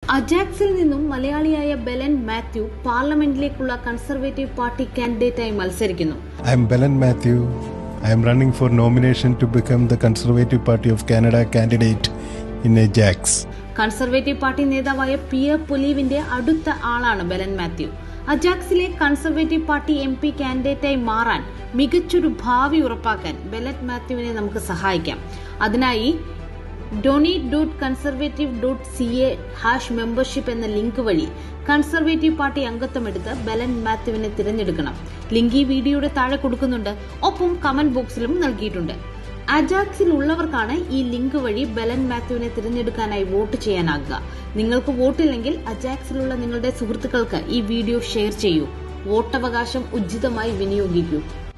അജാക്സിൽ നിന്നും മലയാളിയായ ബെലൻ മാത്യു പാർലമെന്റിലേക്കുള്ള കൺസർവേറ്റീവ് പാർട്ടി കാൻഡിഡേറ്റായി മത്സരിക്കുന്നു I am Belen Matthew. I am running for nomination to become the Conservative Party of Canada candidate in Ajax. Conservative party നേതാവായ Pierre പൊലീവിന്റെ അടുത്ത ആളാണ് ബെലൻ മാത്യു അജാക്സിലെ കൺസർവേറ്റീവ് പാർട്ടി എം പി കാൻഡിഡേറ്റായി മാറാൻ മികച്ചൊരു ഭാവി ഉറപ്പാക്കാൻ ബെലറ്റ് മാത്യുവിനെ നമുക്ക് സഹായിക്കാം അതിനായി donate dot conservative dot C A hash membership എന്ന ലിങ്ക് വഴി കൺസർവേറ്റീവ് പാർട്ടി അംഗത്വം എടുത്ത് ബെലൻ മാത്യുവിനെ തിരഞ്ഞെടുക്കണം ലിങ്ക് ഈ വീഡിയോയുടെ താഴെ കൊടുക്കുന്നുണ്ട് ഒപ്പം കമന്റ് ബോക്സിലും നൽകിയിട്ടുണ്ട് അജാക്സിൽ ഉള്ളവർക്കാണ് ഈ ലിങ്ക് വഴി ബെലൻ മാത്യുവിനെ തിരഞ്ഞെടുക്കാനായി വോട്ട് ചെയ്യാനാകുക നിങ്ങൾക്ക് വോട്ടില്ലെങ്കിൽ അജാക്സിലുള്ള നിങ്ങളുടെ സുഹൃത്തുക്കൾക്ക് ഈ വീഡിയോ ഷെയർ ചെയ്യൂ വോട്ടവകാശം ഉചിതമായി വിനിയോഗിക്കൂ